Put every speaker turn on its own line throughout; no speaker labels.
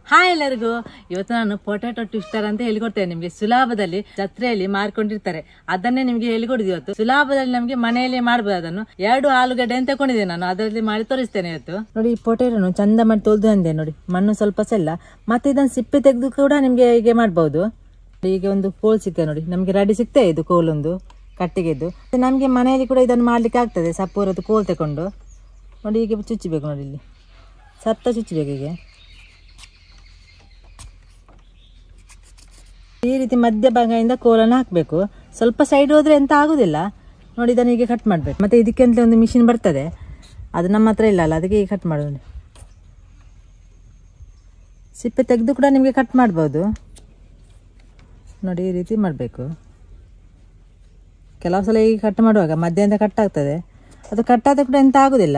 Hi ಎಲ್ಲರಿಗೂ ಇವತ್ತು ನಾನು ಪೊಟ್ಯಾಟೊ ಟ್ವಿಸ್ಟರ್ ಅಂತ ಹೇಳಿಕೊಡ್ತೇನೆ ನಿಮಗೆ ಸುಲಭದಲ್ಲಿ ಜಾತ್ರೆಯಲ್ಲಿ ಮಾರ್ಕೊಂಡಿರ್ತಾರೆ ಅದನ್ನೇ ನಿಮಗೆ ಹೇಳಿಕೊಡಿದ್ದು ಇವತ್ತು ಸುಲಭದಲ್ಲಿ ನಮಗೆ ಮನೆಯಲ್ಲಿ ಮಾಡಬಹುದು ಅದನ್ನು ಎರಡು ಆಲೂಗಡ್ಡೆ ಅಂತ ತಗೊಂಡಿದ್ದೇನೆ ನಾನು ಅದರಲ್ಲಿ ಮಾಡಿ ತೋರಿಸ್ತೇನೆ ಇವತ್ತು ನೋಡಿ ಈ ಪೊಟ್ಯಾಟೊನು ಚಂದ ಮಾಡಿ ತೊಳೆದು ಅಂದೆ ನೋಡಿ ಮಣ್ಣು ಸ್ವಲ್ಪ ಸೆಲ್ಲ ಮತ್ತೆ ಇದನ್ನು ಸಿಪ್ಪೆ ತೆಗೆದು ಕೂಡ ನಿಮಗೆ ಹೀಗೆ ಮಾಡಬಹುದು ಹೀಗೆ ಒಂದು ಕೋಲ್ ಸಿಗ್ತದೆ ನೋಡಿ ನಮಗೆ ರೆಡಿ ಸಿಗ್ತದೆ ಇದು ಕೋಲೊಂದು ಕಟ್ಟಿಗೆದ್ದು ನಮಗೆ ಮನೆಯಲ್ಲಿ ಕೂಡ ಇದನ್ನು ಮಾಡ್ಲಿಕ್ಕೆ ಆಗ್ತದೆ ಸಪೂರದ್ದು ಕೋಲ್ ತಗೊಂಡು ನೋಡಿ ಹೀಗೆ ಚುಚ್ಚಬೇಕು ನೋಡಿ ಇಲ್ಲಿ ಸತ್ತ ಚುಚ್ಚಬೇಕು ಹೀಗೆ ಈ ರೀತಿ ಮಧ್ಯಭಾಗದಿಂದ ಕೋಲನ್ನು ಹಾಕಬೇಕು ಸ್ವಲ್ಪ ಸೈಡ್ ಹೋದ್ರೆ ಎಂತ ಆಗುದಿಲ್ಲ ನೋಡಿ ಇದನ್ನು ಹೀಗೆ ಕಟ್ ಮಾಡಬೇಕು ಮತ್ತೆ ಇದಕ್ಕೆ ಅಂತ ಒಂದು ಮಿಷಿನ್ ಬರ್ತದೆ ಅದು ನಮ್ಮ ಹತ್ರ ಇಲ್ಲ ಅಲ್ಲ ಅದಕ್ಕೆ ಹೀಗೆ ಕಟ್ ಮಾಡೋದು ಸಿಪ್ಪೆ ತೆಗೆದು ಕೂಡ ನಿಮಗೆ ಕಟ್ ಮಾಡ್ಬೋದು ನೋಡಿ ಈ ರೀತಿ ಮಾಡಬೇಕು ಕೆಲವು ಸಲ ಹೀಗೆ ಕಟ್ ಮಾಡುವಾಗ ಮಧ್ಯದಿಂದ ಕಟ್ ಆಗ್ತದೆ ಅದು ಕಟ್ ಆದ ಕೂಡ ಎಂತ ಆಗುದಿಲ್ಲ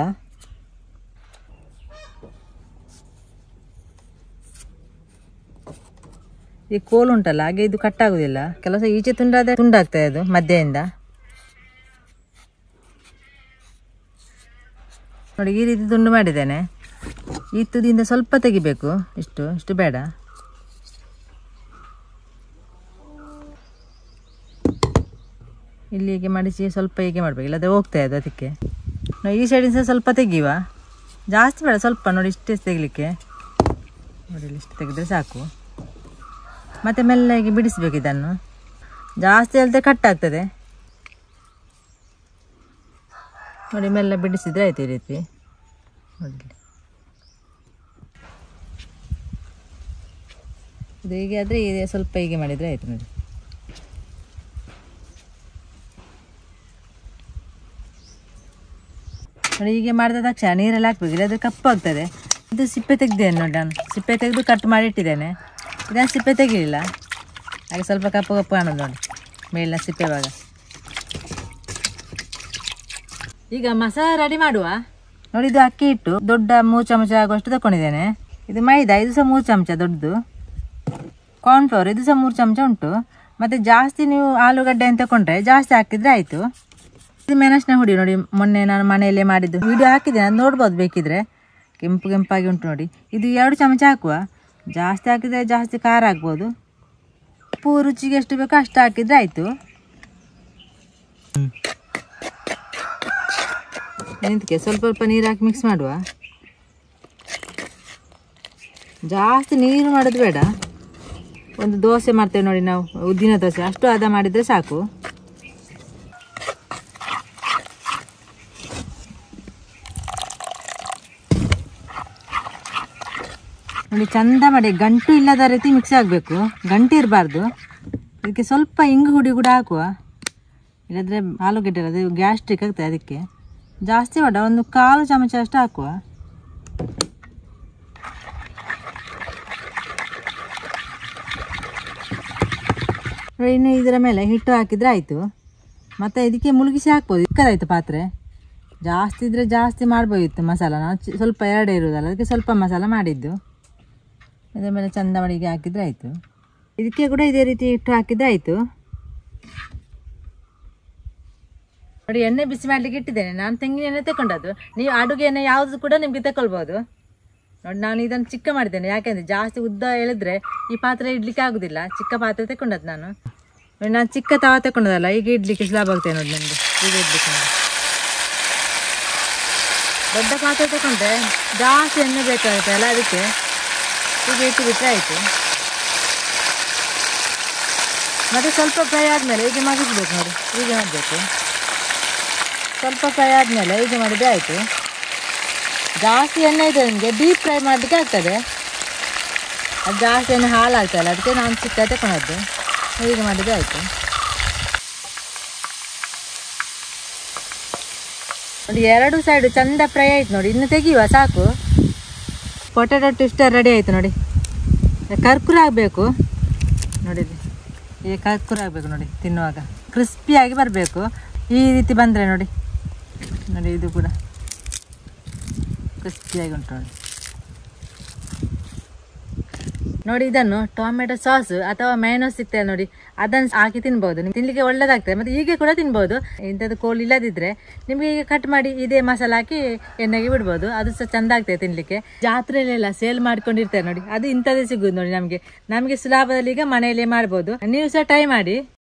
ಈ ಕೋಲು ಉಂಟಲ್ಲ ಹಾಗೆ ಇದು ಕಟ್ ಆಗುದಿಲ್ಲ ಕೆಲಸ ಈಚೆ ತುಂಡಾದ್ರೆ ತುಂಡಾಗ್ತದೆ ಅದು ಮಧ್ಯದಿಂದ ನೋಡಿ ಈ ರೀತಿ ತುಂಡು ಮಾಡಿದ್ದೇನೆ ಈ ತುದಿಯಿಂದ ಸ್ವಲ್ಪ ತೆಗಿಬೇಕು ಇಷ್ಟು ಇಷ್ಟು ಬೇಡ ಇಲ್ಲಿ ಹೀಗೆ ಮಡಿಸಿ ಸ್ವಲ್ಪ ಹೀಗೆ ಮಾಡಬೇಕು ಇಲ್ಲದೆ ಹೋಗ್ತದೆ ಅದು ಅದಕ್ಕೆ ನಾವು ಈ ಸೈಡಿಂದ ಸಹ ಸ್ವಲ್ಪ ತೆಗಿಯುವ ಜಾಸ್ತಿ ಬೇಡ ಸ್ವಲ್ಪ ನೋಡಿ ಇಷ್ಟೇ ತೆಗಿಲಿಕ್ಕೆ ನೋಡಿ ಇಲ್ಲಿ ಇಷ್ಟು ತೆಗೆದ್ರೆ ಸಾಕು ಮತ್ತೆ ಮೆಲ್ಲಗೆ ಬಿಡಿಸ್ಬೇಕು ಇದನ್ನು ಜಾಸ್ತಿ ಅಲ್ಲದೆ ಕಟ್ ಆಗ್ತದೆ ನೋಡಿ ಮೆಲ್ಲ ಬಿಡಿಸಿದ್ರೆ ಆಯ್ತು ಈ ರೀತಿ ನೋಡಿ ಇಲ್ಲಿ. ಇದು ಹೀಗೆ ಆದರೆ ಇದೆ ಸ್ವಲ್ಪ ಹೀಗೆ ಮಾಡಿದರೆ ಆಯ್ತು ನೋಡಿ ನೋಡಿ ಹೀಗೆ ಮಾಡಿದ ತಕ್ಷಣ ನೀರಲ್ಲಿ ಹಾಕ್ಬೇಕು ಇಲ್ಲಾದ್ರೆ ಕಪ್ಪಾಗ್ತದೆ ಇದು ಸಿಪ್ಪೆ ತೆಗ್ದೇನೆ ನೋಡಿ ನಾನು ಸಿಪ್ಪೆ ತೆಗೆದು ಕಟ್ ಮಾಡಿ ಇಟ್ಟಿದ್ದೇನೆ ಇದನ್ನು ಸಿಪ್ಪೆ ತೆಗಿಲಿಲ್ಲ ಹಾಗೆ ಸ್ವಲ್ಪ ಕಪ್ಪು ಕಪ್ಪು ಕಾಣೋದು ನೋಡಿ ಮೇಲಿನ ಸಿಪ್ಪೆ ಭಾಗ ಈಗ ಮಸಾಲ ರೆಡಿ ಮಾಡುವ ನೋಡಿ ಇದು ಅಕ್ಕಿ ಹಿಟ್ಟು ದೊಡ್ಡ ಮೂರು ಚಮಚ ಆಗುವಷ್ಟು ತಗೊಂಡಿದ್ದೇನೆ ಇದು ಮೈದಾ ಇದು ಸಹ ಮೂರು ಚಮಚ ದೊಡ್ಡದು ಕಾರ್ನ್ಫ್ಲವರ್ ಇದು ಸಹ ಮೂರು ಚಮಚ ಉಂಟು ಮತ್ತು ಜಾಸ್ತಿ ನೀವು ಆಲೂಗಡ್ಡೆ ಅಂತ ತಗೊಂಡ್ರೆ ಜಾಸ್ತಿ ಹಾಕಿದ್ರೆ ಆಯಿತು ಇದು ಮೆಣಸಿನ ಹುಡಿ ನೋಡಿ ಮೊನ್ನೆ ನಾನು ಮನೆಯಲ್ಲೇ ಮಾಡಿದ್ದು ವಿಡಿಯೋ ಹಾಕಿದ್ದೇನೆ ಅದು ನೋಡ್ಬೋದು ಬೇಕಿದ್ರೆ ಕೆಂಪು ಕೆಂಪಾಗಿ ಉಂಟು ನೋಡಿ ಇದು ಎರಡು ಚಮಚ ಹಾಕುವ ಜಾಸ್ತಿ ಹಾಕಿದರೆ ಜಾಸ್ತಿ ಖಾರ ಆಗ್ಬೋದು ಉಪ್ಪು ರುಚಿಗೆ ಎಷ್ಟು ಬೇಕೋ ಅಷ್ಟು ಹಾಕಿದ್ರೆ ಆಯಿತು ಎಂತಕ್ಕೆ ಸ್ವಲ್ಪ ಸ್ವಲ್ಪ ನೀರು ಹಾಕಿ ಮಿಕ್ಸ್ ಮಾಡುವ ಜಾಸ್ತಿ ನೀರು ಮಾಡೋದು ಬೇಡ ಒಂದು ದೋಸೆ ಮಾಡ್ತೇವೆ ನೋಡಿ ನಾವು ಉದ್ದಿನ ದೋಸೆ ಅಷ್ಟು ಹದ ಮಾಡಿದರೆ ಸಾಕು ನೋಡಿ ಚಂದ ಮಾಡಿ ಗಂಟು ಇಲ್ಲದ ರೀತಿ ಮಿಕ್ಸ್ ಆಗಬೇಕು ಗಂಟು ಇರಬಾರ್ದು ಇದಕ್ಕೆ ಸ್ವಲ್ಪ ಇಂಗು ಹುಡಿ ಕೂಡ ಹಾಕುವ ಇಲ್ಲದ್ರೆ ಆಲೂಗಡ್ಡೆ ಅದು ಗ್ಯಾಸ್ಟ್ರಿಕ್ ಆಗ್ತದೆ ಅದಕ್ಕೆ ಜಾಸ್ತಿ ಬೇಡ ಒಂದು ಕಾಲು ಚಮಚ ಅಷ್ಟು ಹಾಕುವ ನೋಡಿ, ಇನ್ನು ಇದರ ಮೇಲೆ ಹಿಟ್ಟು ಹಾಕಿದ್ರೆ ಆಯಿತು ಮತ್ತು ಇದಕ್ಕೆ ಮುಳುಗಿಸಿ ಹಾಕ್ಬೋದು ಇಕ್ಕದಾಯ್ತು ಪಾತ್ರೆ ಜಾಸ್ತಿ ಇದ್ರೆ ಜಾಸ್ತಿ ಮಾಡ್ಬೋದಿತ್ತು ಮಸಾಲ ನಾವು ಚಿ- ಸ್ವಲ್ಪ ಎರಡೇ ಇರುವುದಲ್ಲ ಅದಕ್ಕೆ ಸ್ವಲ್ಪ ಮಸಾಲ ಮಾಡಿದ್ದು ಅದರ ಮೇಲೆ ಚಂದ ಮಡಿಗೆ ಹಾಕಿದ್ರೆ ಆಯಿತು ಇದಕ್ಕೆ ಕೂಡ ಇದೇ ರೀತಿ ಇಟ್ಟು ಹಾಕಿದ್ರೆ ಆಯಿತು ನೋಡಿ ಎಣ್ಣೆ ಬಿಸಿ ಮಾಡಲಿಕ್ಕೆ ಇಟ್ಟಿದ್ದೇನೆ ನಾನು ತೆಂಗಿನ ಎಣ್ಣೆ ತಗೊಂಡದ್ದು ನೀವು ಅಡುಗೆ ಎಣ್ಣೆ ಯಾವುದು ಕೂಡ ನಿಮಗೆ ತಗೊಳ್ಬೋದು ನೋಡಿ ನಾನು ಇದನ್ನು ಚಿಕ್ಕ ಮಾಡಿದ್ದೇನೆ ಯಾಕೆಂದರೆ ಜಾಸ್ತಿ ಉದ್ದ ಎಳೆದ್ರೆ ಈ ಪಾತ್ರೆ ಇಡ್ಲಿಕ್ಕೆ ಆಗುದಿಲ್ಲ ಚಿಕ್ಕ ಪಾತ್ರೆ ತಗೊಂಡದ್ದು ನಾನು ನೋಡಿ ನಾನು ಚಿಕ್ಕ ತವ ತಗೊಂಡದಲ್ಲ ಈಗ ಇಡ್ಲಿಕ್ಕೆ ಸುಲಭ ಆಗ್ತದೆ ನೋಡಿ ನನಗೆ ಈಗ ಇಡ್ಲಿಕ್ಕೆ ನೋಡಿ ದೊಡ್ಡ ಪಾತ್ರೆ ತಗೊಂಡ್ರೆ ಜಾಸ್ತಿ ಎಣ್ಣೆ ಬೇಕಾಗುತ್ತೆ ಅಲ್ಲ ಅದಕ್ಕೆ ಈಗ ಇಟ್ಟು ಬಿಟ್ಟರೆ ಆಯಿತು ಮತ್ತೆ ಸ್ವಲ್ಪ ಫ್ರೈ ಆದಮೇಲೆ ಹೀಗೆ ಮಗಿಸ್ಬೇಕು ನೋಡಿ ಹೀಗೆ ಮಾಡಬೇಕು ಸ್ವಲ್ಪ ಫ್ರೈ ಆದಮೇಲೆ ಹೀಗೆ ಮಾಡಿದರೆ ಆಯಿತು ಜಾಸ್ತಿ ಎಣ್ಣೆ ಇದೆ ನಿಮಗೆ ಡೀಪ್ ಫ್ರೈ ಮಾಡಲಿಕ್ಕೆ ಆಗ್ತದೆ ಅದು ಜಾಸ್ತಿ ಎಣ್ಣೆ ಹಾಳಾಗ್ತಲ್ಲ ಅದಕ್ಕೆ ನಾನು ಚಿಕ್ಕ ತಗೊಂಡದ್ದು ಹೀಗೆ ಮಾಡಿದರೆ ಆಯಿತು ನೋಡಿ ಎರಡು ಸೈಡು ಚಂದ ಫ್ರೈ ಆಯ್ತು ನೋಡಿ ಇನ್ನು ತೆಗಿಯುವ ಸಾಕು ಪೊಟ್ಯಾಟೊ ಟ್ವಿಸ್ಟರ್ ರೆಡಿ ಆಯಿತು ನೋಡಿ ಕರ್ಕುರ ಆಗಬೇಕು ನೋಡಿ ಇಲ್ಲಿ. ಈ ಕರ್ಕುರ ಆಗಬೇಕು ನೋಡಿ ತಿನ್ನುವಾಗ ಕ್ರಿಸ್ಪಿಯಾಗಿ ಬರಬೇಕು ಈ ರೀತಿ ಬಂದರೆ ನೋಡಿ ನೋಡಿ ಇದು ಕೂಡ ಕ್ರಿಸ್ಪಿಯಾಗಿ ಉಂಟು ನೋಡಿ ನೋಡಿ ಇದನ್ನು ಟೊಮೆಟೊ ಸಾಸ್ ಅಥವಾ ಮೈನೋಸ್ ಸಿಗ್ತದೆ ನೋಡಿ ಅದನ್ನು ಹಾಕಿ ತಿನ್ಬಹುದು ನಿಮ್ಗೆ ತಿನ್ಲಿಕ್ಕೆ ಒಳ್ಳೇದಾಗ್ತದೆ ಮತ್ತೆ ಹೀಗೆ ಕೂಡ ತಿನ್ಬಹುದು ಇಂಥದ್ದು ಕೋಲ್ ಇಲ್ಲದಿದ್ರೆ ನಿಮ್ಗೆ ಈಗ ಕಟ್ ಮಾಡಿ ಇದೇ ಮಸಾಲ ಹಾಕಿ ಎಣ್ಣೆಗೆ ಬಿಡ್ಬೋದು ಅದು ಸಹ ಚಂದ ಆಗ್ತದೆ ತಿನ್ಲಿಕ್ಕೆ ಜಾತ್ರೆಯಲ್ಲೆಲ್ಲ ಸೇಲ್ ಮಾಡ್ಕೊಂಡಿರ್ತಾರೆ ನೋಡಿ ಅದು ಇಂಥದ್ದೇ ಸಿಗುದು ನೋಡಿ ನಮ್ಗೆ ನಮ್ಗೆ ಸುಲಭದಲ್ಲಿ ಈಗ ಮನೆಯಲ್ಲೇ ಮಾಡ್ಬೋದು ನೀವು ಸಹ ಟ್ರೈ ಮಾಡಿ